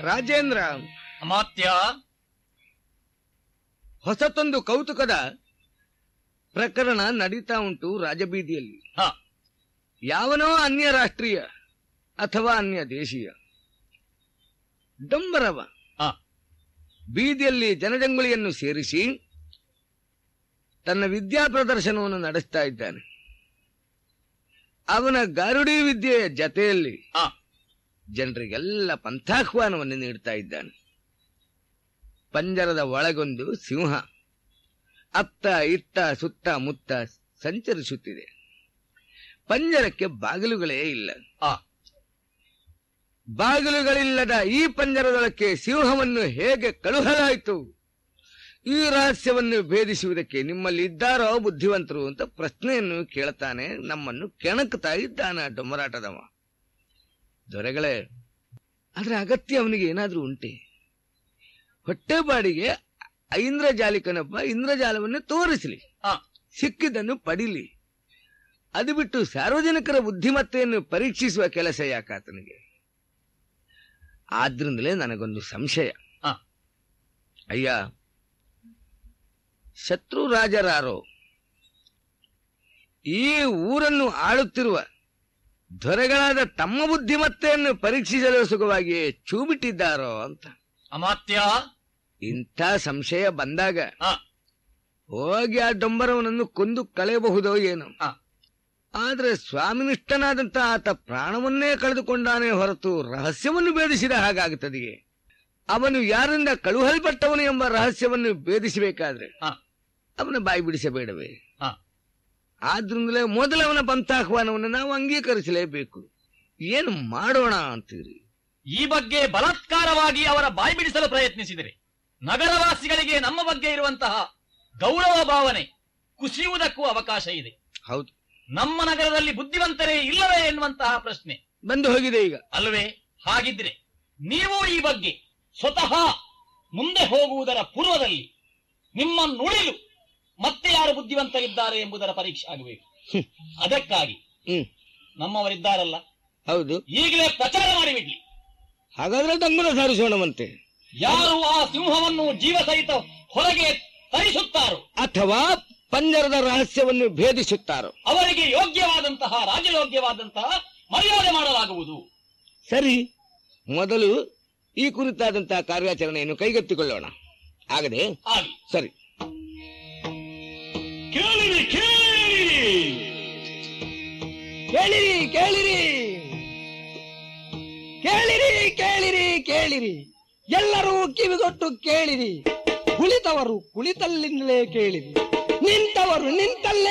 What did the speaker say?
ರಾಜೇಂದ್ರ ಅಮಾತ್ಯ ಹೊಸತೊಂದು ಕೌತುಕದ ಪ್ರಕರಣ ನಡೀತಾ ಉಂಟು ರಾಜಬೀದಿಯಲ್ಲಿ ಹ ಯಾವನೋ ಅನ್ಯ ರಾಷ್ಟ್ರೀಯ ಅಥವಾ ಅನ್ಯ ದೇಶೀಯ ಡಂಬರವ ಹ ಬೀದಿಯಲ್ಲಿ ಜನಜಂಗುಳಿಯನ್ನು ಸೇರಿಸಿ ತನ್ನ ವಿದ್ಯಾ ಪ್ರದರ್ಶನವನ್ನು ನಡೆಸ್ತಾ ಇದ್ದಾನೆ ಅವನ ಗಾರುಡಿ ವಿದ್ಯೆಯ ಜತೆಯಲ್ಲಿ ಹ ಜನರಿಗೆಲ್ಲ ಪಂಥಾಹ್ವಾನವನ್ನು ನೀಡ್ತಾ ಇದ್ದಾನೆ ಪಂಜರದ ಒಳಗೊಂದು ಸಿಂಹ ಅತ್ತ ಇತ್ತ ಸುತ್ತ ಮುತ್ತ ಸಂಚರಿಸುತ್ತಿದೆ ಪಂಜರಕ್ಕೆ ಬಾಗಿಲುಗಳೇ ಇಲ್ಲ ಆ ಬಾಗಿಲುಗಳಿಲ್ಲದ ಈ ಪಂಜರದೊಳಕ್ಕೆ ಸಿಂಹವನ್ನು ಹೇಗೆ ಕಳುಹಲಾಯಿತು ಈ ರಹಸ್ಯವನ್ನು ಭೇದಿಸುವುದಕ್ಕೆ ನಿಮ್ಮಲ್ಲಿ ಇದ್ದಾರೋ ಬುದ್ಧಿವಂತರು ಅಂತ ಪ್ರಶ್ನೆಯನ್ನು ಕೇಳ್ತಾನೆ ನಮ್ಮನ್ನು ಕೆಣಕ್ತಾ ಇದ್ದಾನ ಡೊಂಬರಾಟದವ ದೊರೆಗಳೇ ಅದರ ಅಗತ್ಯ ಅವನಿಗೆ ಏನಾದ್ರೂ ಉಂಟೆ ಹೊಟ್ಟೆಪಾಡಿಗೆ ಐಂದ್ರಜಾಲಿಕನೊಬ್ಬ ಇಂದ್ರಜಾಲವನ್ನು ತೋರಿಸಲಿ ಆ ಸಿಕ್ಕಿದ್ದನ್ನು ಪಡಿಲಿ ಅದು ಬಿಟ್ಟು ಸಾರ್ವಜನಿಕರ ಬುದ್ಧಿಮತ್ತೆಯನ್ನು ಪರೀಕ್ಷಿಸುವ ಕೆಲಸ ಯಾಕಾತನಿಗೆ ಆದ್ರಿಂದಲೇ ನನಗೊಂದು ಸಂಶಯ ಆ ಅಯ್ಯ ಶತ್ರು ರಾಜರಾರೋ ಈ ಊರನ್ನು ಆಳುತ್ತಿರುವ ದೊರೆಗಳಾದ ತಮ್ಮ ಬುದ್ಧಿಮತ್ತೆಯನ್ನು ಪರೀಕ್ಷಿಸಲು ಸುಖವಾಗಿಯೇ ಚೂಬಿಟ್ಟಿದ್ದಾರೋ ಅಂತ ಅಮಾತ್ಯ ಇಂಥ ಸಂಶಯ ಬಂದಾಗ ಆ ಹೋಗಿ ಆ ಡೊಂಬರವನನ್ನು ಕೊಂದು ಕಳೆಯಬಹುದೋ ಏನೋ ಆ ಆದ್ರೆ ಸ್ವಾಮಿನಿಷ್ಠನಾದಂತ ಆತ ಪ್ರಾಣವನ್ನೇ ಕಳೆದುಕೊಂಡಾನೇ ಹೊರತು ರಹಸ್ಯವನ್ನು ಭೇದಿಸಿದ ಹಾಗಾಗುತ್ತದೆಯೇ ಅವನು ಯಾರಿಂದ ಕಳುಹಲ್ಪಟ್ಟವನು ಎಂಬ ರಹಸ್ಯವನ್ನು ಭೇದಿಸಬೇಕಾದ್ರೆ ಆ ಅವನ ಬಾಯಿ ಬಿಡಿಸಬೇಡವೇ ಆ ಆದ್ರಿಂದಲೇ ಮೊದಲವನ ಪಂಥಾಹ್ವಾನವನ್ನು ನಾವು ಅಂಗೀಕರಿಸಲೇಬೇಕು ಏನು ಮಾಡೋಣ ಅಂತೀರಿ ಈ ಬಗ್ಗೆ ಬಲಾತ್ಕಾರವಾಗಿ ಅವರ ಬಾಯಿ ಬಿಡಿಸಲು ಪ್ರಯತ್ನಿಸಿದರೆ ನಗರವಾಸಿಗಳಿಗೆ ನಮ್ಮ ಬಗ್ಗೆ ಇರುವಂತಹ ಗೌರವ ಭಾವನೆ ಕುಸಿಯುವುದಕ್ಕೂ ಅವಕಾಶ ಇದೆ ಹೌದು ನಮ್ಮ ನಗರದಲ್ಲಿ ಬುದ್ಧಿವಂತರೇ ಇಲ್ಲವೇ ಎನ್ನುವಂತಹ ಪ್ರಶ್ನೆ ಬಂದು ಹೋಗಿದೆ ಈಗ ಅಲ್ವೇ ಹಾಗಿದ್ರೆ ನೀವು ಈ ಬಗ್ಗೆ ಸ್ವತಃ ಮುಂದೆ ಹೋಗುವುದರ ಪೂರ್ವದಲ್ಲಿ ನಿಮ್ಮ ನುಡಿಲು ಮತ್ತೆ ಯಾರು ಬುದ್ಧಿವಂತರಿದ್ದಾರೆ ಎಂಬುದರ ಪರೀಕ್ಷೆ ಆಗಬೇಕು ಹ್ಮ್. ಅದಕ್ಕಾಗಿ ಹ್ಮ್ ನಮ್ಮವರಿದ್ದಾರಲ್ಲ ಹೌದು ಈಗಲೇ ಪ್ರಚಾರ ಮಾಡಿಬಿಡ್ಲಿ ಹಾಗಾದ್ರೆ ಡಂಗುರ ಸಾರಿಸೋಣವಂತೆ ಯಾರು ಆ ಸಿಂಹವನ್ನು ಜೀವ ಸಹಿತ ಹೊರಗೆ ತರಿಸುತ್ತಾರೋ ಅಥವಾ ಪಂಜರದ ರಹಸ್ಯವನ್ನು ಭೇದಿಸುತ್ತಾರೋ ಅವರಿಗೆ ಯೋಗ್ಯವಾದಂತಹ ರಾಜಯೋಗ್ಯವಾದಂತಹ ಮರ್ಯಾದೆ ಮಾಡಲಾಗುವುದು ಸರಿ ಮೊದಲು ಈ ಕುರಿತಾದಂತಹ ಕಾರ್ಯಾಚರಣೆಯನ್ನು ಕೈಗೆತ್ತಿಕೊಳ್ಳೋಣ ಆಗದೆ ಆಗಲಿ ಸರಿ ಕೇಳಿರಿ ಕೇಳಿರಿ ಕೇಳಿರಿ ಕೇಳಿರಿ ಕೇಳಿರಿ ಕೇಳಿರಿ ಕೇಳಿರಿ ಎಲ್ಲರೂ ಕಿವಿಗೊಟ್ಟು ಕೇಳಿರಿ ಕುಳಿತವರು ಕುಳಿತಲ್ಲಿಂದಲೇ ಕೇಳಿರಿ ನಿಂತವರು ನಿಂತಲ್ಲೇ